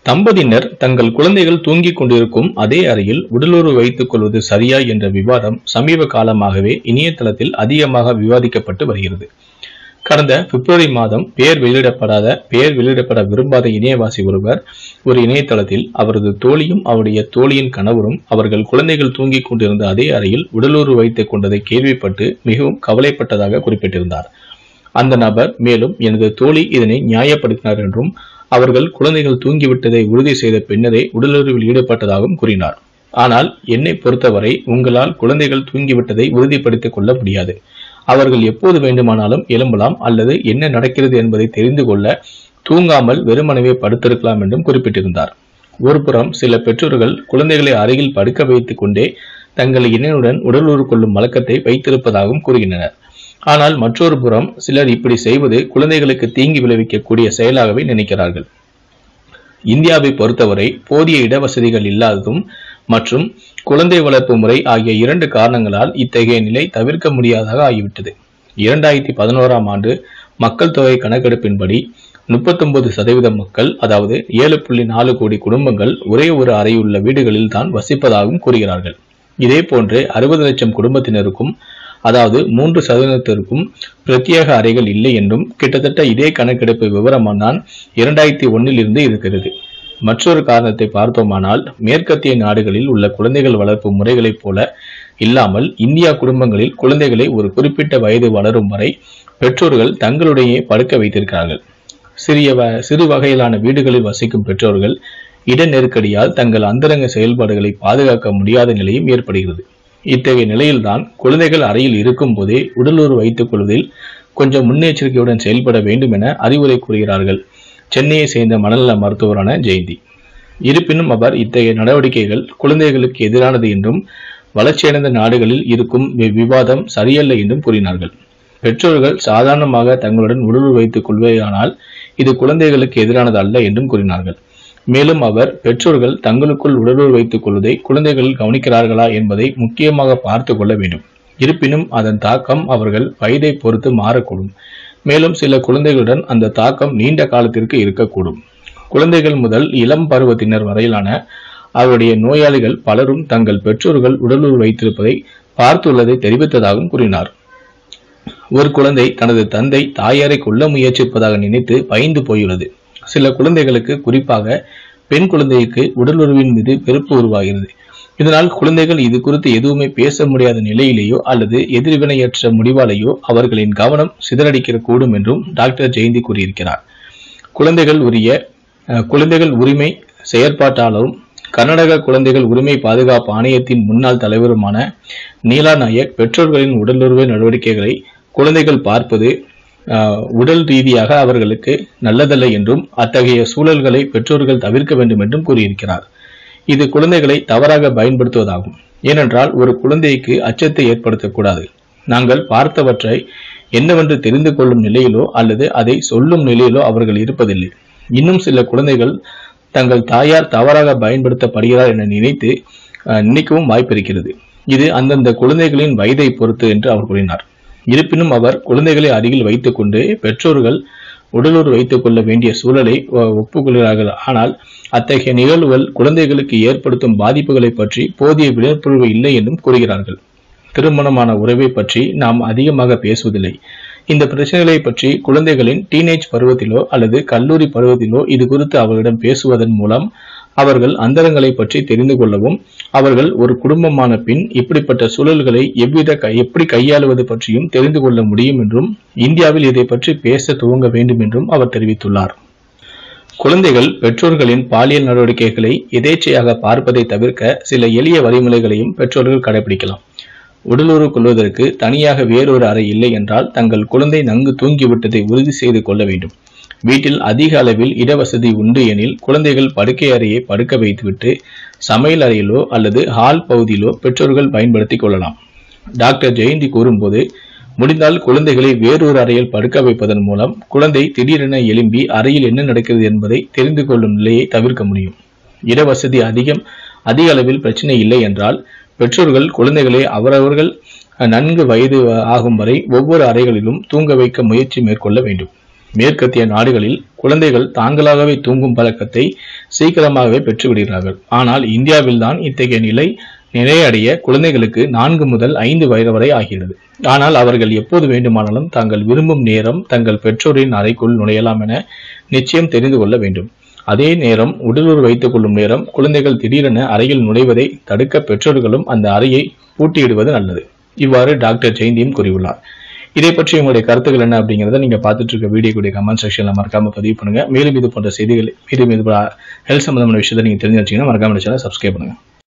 தம்பதியினர் தங்கள் குழந்தைகள் தூங்கிக் கொண்டிருக்கும் அதே அறையில் உடலுறவு வைத்துக் கொள்வது சரியா என்ற விவாதம் சமீப காலமாகவே இணையதளத்தில் அதிகமாக விவாதிக்கப்பட்டு வருகிறது கடந்த பிப்ரவரி மாதம் பெயர் வெளியிடப்படாத பெயர் வெளியிடப்பட விரும்பாத இணையவாசி ஒருவர் ஒரு இணையதளத்தில் அவரது தோழியும் அவருடைய தோழியின் கணவரும் அவர்கள் குழந்தைகள் தூங்கிக் கொண்டிருந்த அதே அறையில் உடலுறவு வைத்துக் கொண்டதை கேள்விப்பட்டு மிகவும் கவலைப்பட்டதாக குறிப்பிட்டிருந்தார் அந்த நபர் மேலும் எனது தோழி இதனை நியாயப்படுத்தினார் என்றும் அவர்கள் குழந்தைகள் தூங்கிவிட்டதை உறுதி செய்த பின்னரே உடலுறவில் ஈடுபட்டதாகவும் கூறினார் ஆனால் என்னை பொறுத்தவரை உங்களால் குழந்தைகள் தூங்கிவிட்டதை உறுதிப்படுத்திக் கொள்ள முடியாது அவர்கள் எப்போது வேண்டுமானாலும் எழும்பலாம் அல்லது என்ன நடக்கிறது என்பதை தெரிந்து கொள்ள தூங்காமல் வெறுமனவே படுத்திருக்கலாம் என்றும் குறிப்பிட்டிருந்தார் ஒருபுறம் சில பெற்றோர்கள் குழந்தைகளை அருகில் படுக்க வைத்துக் கொண்டே தங்கள் இணையுடன் உடலுறவு கொள்ளும் வழக்கத்தை வைத்திருப்பதாகவும் கூறுகின்றனர் ஆனால் மற்றொரு புறம் சிலர் இப்படி செய்வது குழந்தைகளுக்கு தீங்கி விளைவிக்கக்கூடிய செயலாகவே நினைக்கிறார்கள் இந்தியாவை பொறுத்தவரை போதிய இடவசதிகள் இல்லாததும் மற்றும் குழந்தை வளர்ப்பு முறை ஆகிய இரண்டு காரணங்களால் இத்தகைய நிலை தவிர்க்க முடியாததாக ஆகிவிட்டது இரண்டாயிரத்தி பதினோராம் ஆண்டு மக்கள் தொகை கணக்கெடுப்பின்படி முப்பத்தொன்பது சதவீத மக்கள் அதாவது ஏழு புள்ளி நாலு கோடி குடும்பங்கள் ஒரே ஒரு அறையுள்ள வீடுகளில் தான் வசிப்பதாகவும் கூறுகிறார்கள் இதே போன்று அறுபது லட்சம் குடும்பத்தினருக்கும் அதாவது மூன்று சதவீதத்திற்கும் பிரத்யேக அறைகள் இல்லை என்றும் கிட்டத்தட்ட இதே கணக்கெடுப்பு விவரமாக தான் இரண்டாயிரத்தி ஒன்னில் இருந்து இருக்கிறது மற்றொரு காரணத்தை பார்த்தோமானால் மேற்கத்திய நாடுகளில் உள்ள குழந்தைகள் வளர்ப்பு முறைகளைப் போல இல்லாமல் இந்தியா குடும்பங்களில் குழந்தைகளை ஒரு குறிப்பிட்ட வயது வளரும் வரை பெற்றோர்கள் தங்களுடைய படுக்க வைத்திருக்கிறார்கள் சிறிய வ சிறு வகையிலான வீடுகளில் வசிக்கும் பெற்றோர்கள் இட நெருக்கடியால் தங்கள் அந்தரங்க செயல்பாடுகளை பாதுகாக்க முடியாத நிலையும் ஏற்படுகிறது இத்தகைய நிலையில்தான் குழந்தைகள் அறையில் இருக்கும் போதே உடலுறவு வைத்துக் கொள்வதில் கொஞ்சம் முன்னெச்சரிக்கையுடன் செயல்பட வேண்டும் என அறிவுரை கூறுகிறார்கள் சென்னையை சேர்ந்த மனநல மருத்துவரான ஜெயந்தி இருப்பினும் அவர் இத்தகைய நடவடிக்கைகள் குழந்தைகளுக்கு எதிரானது என்றும் வளர்ச்சியடைந்த நாடுகளில் இருக்கும் வி- விவாதம் சரியல்ல என்றும் கூறினார்கள் பெற்றோர்கள் சாதாரணமாக தங்களுடன் உடலுறவு வைத்துக் கொள்வதானால் இது குழந்தைகளுக்கு எதிரானது அல்ல என்றும் கூறினார்கள் மேலும் அவர் பெற்றோர்கள் தங்களுக்குள் உடலுறவு வைத்துக் கொள்வதை குழந்தைகள் கவனிக்கிறார்களா என்பதை முக்கியமாக பார்த்து கொள்ள வேண்டும் இருப்பினும் அதன் தாக்கம் அவர்கள் வயதை பொறுத்து மாறக்கூடும் மேலும் சில குழந்தைகளுடன் அந்த தாக்கம் நீண்ட காலத்திற்கு இருக்கக்கூடும் குழந்தைகள் முதல் இளம் பருவத்தினர் வரையிலான அவருடைய நோயாளிகள் பலரும் தங்கள் பெற்றோர்கள் உடலுறவு வைத்திருப்பதை பார்த்துள்ளதை தெரிவித்ததாகவும் கூறினார் ஒரு குழந்தை தனது தந்தை தாயாரை கொல்ல முயற்சிப்பதாக நினைத்து பயந்து போயுள்ளது சில குழந்தைகளுக்கு குறிப்பாக பெண் குழந்தைக்கு உடலுறவின் மீது வெறுப்பு உருவாகிறது இதனால் குழந்தைகள் இது குறித்து எதுவுமே பேச முடியாத நிலையிலேயோ அல்லது எதிர்வினையற்ற முடிவாலேயோ அவர்களின் கவனம் சிதறடிக்க கூடும் என்றும் டாக்டர் ஜெயந்தி கூறியிருக்கிறார் குழந்தைகள் உரிய அஹ், குழந்தைகள் உரிமை செயற்பாட்டாளரும் கர்நாடக குழந்தைகள் உரிமை பாதுகாப்பு ஆணையத்தின் முன்னாள் தலைவருமான நீலா நாயக் பெற்றோர்களின் உடலுறவு நடவடிக்கைகளை குழந்தைகள் பார்ப்பது ஆஹ், உடல் ரீதியாக அவர்களுக்கு நல்லதல்ல என்றும் அத்தகைய சூழல்களை பெற்றோர்கள் தவிர்க்க வேண்டும் என்றும் கூறியிருக்கிறார் இது குழந்தைகளை தவறாக பயன்படுத்துவதாகும் ஏனென்றால் ஒரு குழந்தைக்கு அச்சத்தை ஏற்படுத்தக்கூடாது நாங்கள் பார்த்தவற்றை என்னவென்று தெரிந்து கொள்ளும் நிலையிலோ அல்லது அதை சொல்லும் நிலையிலோ அவர்கள் இருப்பதில்லை இன்னும் சில குழந்தைகள் தங்கள் தாயார் தவறாக பயன்படுத்தப்படுகிறார் என நினைத்து அஹ், நினைக்கவும் வாய்ப்பிருக்கிறது இது அந்தந்த குழந்தைகளின் வயதை பொறுத்து என்று அவர் கூறினார் இருப்பினும் அவர் குழந்தைகளை அருகில் வைத்துக்கொண்டு பெற்றோர்கள் உடலுறவு வைத்துக் கொள்ள வேண்டிய சூழலை ஒ- ஒப்புக்கொள்கிறார்கள் ஆனால் அத்தகைய நிகழ்வுகள் குழந்தைகளுக்கு ஏற்படுத்தும் பாதிப்புகளை பற்றி போதிய விழிப்புணர்வு இல்லை என்றும் கூறுகிறார்கள் திருமணமான உறவை பற்றி நாம் அதிகமாக பேசுவதில்லை இந்த பிரச்சனைகளை பற்றி குழந்தைகளின் டீனேஜ் பருவத்திலோ அல்லது கல்லூரி பருவத்திலோ இது குறித்து அவர்களிடம் பேசுவதன் மூலம் அவர்கள் அந்தரங்களை பற்றி தெரிந்து கொள்ளவும் அவர்கள் ஒரு குடும்பமான பின் இப்படிப்பட்ட சூழல்களை எவ்வித கை- எப்படி கையாளுவது பற்றியும் தெரிந்து கொள்ள முடியும் என்றும் இந்தியாவில் இதை பற்றி பேச துவங்க வேண்டும் என்றும் அவர் தெரிவித்துள்ளார் குழந்தைகள் பெற்றோர்களின் பாலியல் நடவடிக்கைகளை எதேச்சையாக பார்ப்பதை தவிர்க்க சில எளிய வழிமுறைகளையும் பெற்றோர்கள் கடைபிடிக்கலாம் உடலுறவு கொள்வதற்கு தனியாக வேறொரு அறை இல்லை என்றால் தங்கள் குழந்தை நன்கு தூங்கிவிட்டதை உறுதி செய்து கொள்ள வேண்டும் வீட்டில் அதிக அளவில் இடவசதி உண்டு எனில் குழந்தைகள் படுக்கை அறையை படுக்க வைத்துவிட்டு சமையல் அறையிலோ அல்லது ஹால் பகுதியிலோ பெற்றோர்கள் பயன்படுத்திக் கொள்ளலாம் டாக்டர் ஜெயந்தி கூறும்போது முடிந்தால் குழந்தைகளை வேறொரு அறையில் படுக்க வைப்பதன் மூலம் குழந்தை திடீரென எழும்பி அறையில் என்ன நடக்கிறது என்பதை தெரிந்து கொள்ளும் நிலையை தவிர்க்க முடியும் இடவசதி அதிகம் அதிக அளவில் பிரச்சனை இல்லை என்றால் பெற்றோர்கள் குழந்தைகளை அவரவர்கள் நன்கு வயது ஆகும் வரை ஒவ்வொரு அறைகளிலும் தூங்க வைக்க முயற்சி மேற்கொள்ள வேண்டும் மேற்கத்திய நாடுகளில் குழந்தைகள் தாங்களாகவே தூங்கும் பழக்கத்தை சீக்கிரமாகவே பெற்றுவிடுகிறார்கள் ஆனால் இந்தியாவில்தான் இத்தகைய நிலை நிலையடைய குழந்தைகளுக்கு நான்கு முதல் ஐந்து வயது வரை ஆகிறது ஆனால் அவர்கள் எப்போது வேண்டுமானாலும் தாங்கள் விரும்பும் நேரம் தங்கள் பெற்றோரின் அறைக்குள் நுழையலாம் என நிச்சயம் தெரிந்து கொள்ள வேண்டும் அதே நேரம் உடலுறு வைத்துக் கொள்ளும் நேரம் குழந்தைகள் திடீரென அறையில் நுழைவதை தடுக்க பெற்றோர்களும் அந்த அறையை பூட்டியிடுவது நல்லது இவ்வாறு டாக்டர் ஜெயந்தியும் கூறியுள்ளார் இதை பற்றி உங்களுடைய கருத்துக்கள் என்ன அப்படிங்கிறத நீங்க பார்த்துட்டு இருக்க வீடியோ கூடிய கமெண்ட் செக்ஷன்ல மறக்காம பதிவு பண்ணுங்க மேலும் இது போன்ற செய்திகள் மேலும் இது ஹெல்த் சம்பந்தமான விஷயத்தை நீங்க தெரிஞ்சு வச்சீங்கன்னா மறக்காம சேனல் சப்ஸ்கிரைப் பண்ணுங்க